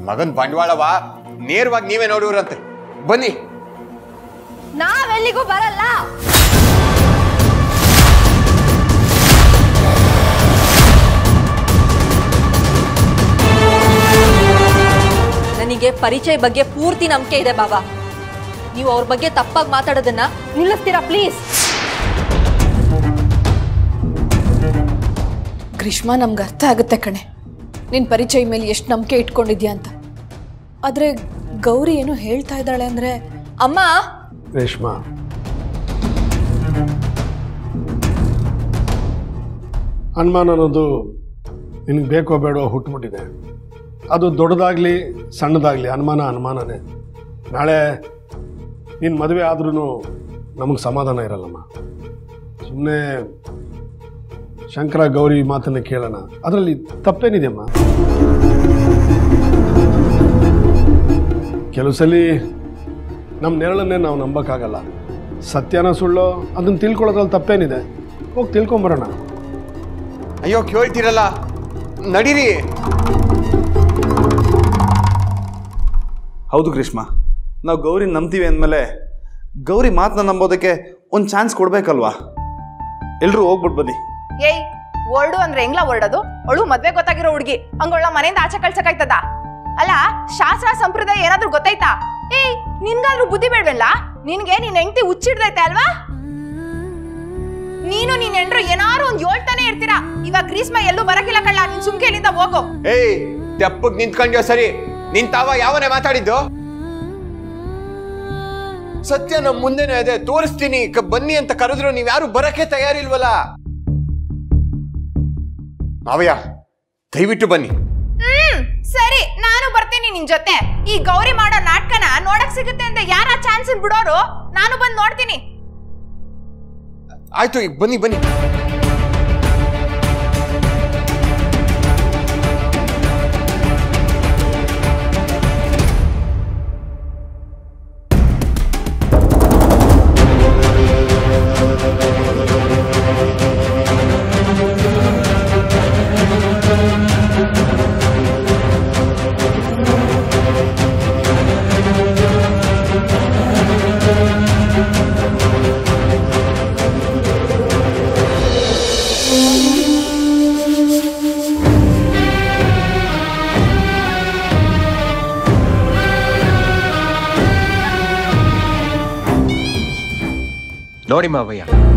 ಮಗನ್ ಬಂಡವಾಳವ ನೇರವಾಗಿ ನೀವೇ ನೋಡುವ್ರಂತೆ ಬನ್ನಿ ನಾವೆಲ್ಲಿಗೂ ಬರಲ್ಲ ನನಗೆ ಪರಿಚಯ ಬಗ್ಗೆ ಪೂರ್ತಿ ನಂಬಿಕೆ ಇದೆ ಬಾಬಾ ನೀವು ಅವ್ರ ಬಗ್ಗೆ ತಪ್ಪಾಗಿ ಮಾತಾಡೋದನ್ನ ನಿಲ್ಲಿಸ್ತೀರಾ ಪ್ಲೀಸ್ ಗ್ರೀಷ್ಮ ನಮ್ಗೆ ಅರ್ಥ ಆಗುತ್ತೆ ಕಣೆ ನಿನ್ನ ಪರಿಚಯ ಮೇಲೆ ಎಷ್ಟು ನಂಬಿಕೆ ಇಟ್ಕೊಂಡಿದ್ಯಾ ಅಂತ ಆದರೆ ಗೌರಿ ಏನು ಹೇಳ್ತಾ ಇದ್ದಾಳೆ ಅಂದರೆ ಅಮ್ಮ ರೇಷ್ಮಾ ಅನುಮಾನ ಅನ್ನೋದು ನಿನಗೆ ಬೇಕೋ ಬೇಡೋ ಹುಟ್ಬಿಟ್ಟಿದೆ ಅದು ದೊಡ್ಡದಾಗಲಿ ಸಣ್ಣದಾಗಲಿ ಅನುಮಾನ ಅನುಮಾನನೇ ನಾಳೆ ನಿನ್ನ ಮದುವೆ ಆದ್ರೂ ನಮಗೆ ಸಮಾಧಾನ ಇರಲ್ಲಮ್ಮ ಸುಮ್ಮನೆ ಶಂಕರ ಗೌರಿ ಮಾತನ್ನು ಕೇಳೋಣ ಅದರಲ್ಲಿ ತಪ್ಪೇನಿದೆಯಮ್ಮ ಕೆಲವು ಸಲ ನಮ್ಮ ನೆರಳನ್ನೇ ನಾವು ನಂಬಕ್ಕಾಗಲ್ಲ ಸತ್ಯನ ಸುಳ್ಳೋ ಅದನ್ನು ತಿಳ್ಕೊಳ್ಳೋದ್ರಲ್ಲಿ ತಪ್ಪೇನಿದೆ ಹೋಗಿ ತಿಳ್ಕೊಂಬರೋಣ ಅಯ್ಯೋ ಕೇಳ್ತೀರಲ್ಲ ನಡೀರಿ ಹೌದು ಗ್ರೀಷ್ಮ ನಾವು ಗೌರಿ ನಂಬ್ತೀವಿ ಅಂದಮೇಲೆ ಗೌರಿ ಮಾತನ್ನ ನಂಬೋದಕ್ಕೆ ಒಂದು ಚಾನ್ಸ್ ಕೊಡ್ಬೇಕಲ್ವಾ ಎಲ್ಲರೂ ಹೋಗ್ಬಿಟ್ಟು ಬನ್ನಿ ಏಯ್ ಒರ್ಡು ಅಂದ್ರೆ ಹೆಂಗ್ಲ ಹೊರಡೋದು ಅವಳು ಮದ್ವೆ ಗೊತ್ತಾಗಿರೋ ಹುಡುಗಿ ಹಂಗೊಳ್ಳ ಮನೆಯಿಂದ ಆಚೆ ಕಳ್ಸಕ್ಕಾಯ್ತದ ಅಲ್ಲ ಶಾಸ್ತ್ರ ಸಂಪ್ರದಾಯ ಏನಾದ್ರೂ ಗೊತ್ತಾಯ್ತಾ ಏಯ್ ನಿನ್ಗಾದ್ರೂ ಬುದ್ಧಿ ಬೇಡವಲ್ಲ ನಿನ್ಗೆ ನಿನ್ ಹೆಂಡತಿ ಹುಚ್ಚಿಡ್ದೈತೆ ಅಲ್ವಾ ನೀನು ನಿನ್ ಹೆಂಡ್ರು ಏನಾರು ಒಂದ್ ಹೇಳ್ತಾನೆ ಇರ್ತೀರಾ ಇವಾಗ ಗ್ರೀಸ್ಮ ಎಲ್ಲೂ ಬರಕಿಲ್ಲ ಕಳ್ಳ ನಿನ್ ಸುಮ್ಕೆಲಿಂದ ಹೋಗು ಏಯ್ ತೆಪ್ಪಗ್ ನಿಂತ್ಕೊಂಡ್ಯೋ ಸರಿ ನಿಂತಾವ ಯಾವನೇ ಮಾತಾಡಿದ್ದು ಸತ್ಯ ನಮ್ ಮುಂದೆನೇ ಇದೆ ತೋರಿಸ್ತೀನಿ ಕ- ಬನ್ನಿ ಅಂತ ಕರೆದ್ರು ನೀವ್ ಯಾರು ಬರಕ್ಕೆ ತಯಾರಿಲ್ವಲ್ಲ ಮಾವಯ್ಯ ದಯವಿಟ್ಟು ಬನ್ನಿ ಹ್ಮ್ ಸರಿ ನಾನು ಬರ್ತೀನಿ ನಿನ್ ಜೊತೆ ಈ ಗೌರಿ ಮಾಡೋ ನಾಟಕನ ನೋಡಕ್ ಸಿಗುತ್ತೆ ಅಂತ ಯಾರ ಚಾನ್ಸ್ ಬಿಡೋರು ನಾನು ಬಂದ್ ನೋಡ್ತೀನಿ ಆಯ್ತು ಈಗ ಬನ್ನಿ ಬನ್ನಿ ನೋಡಿ ಮಾವಯ್ಯ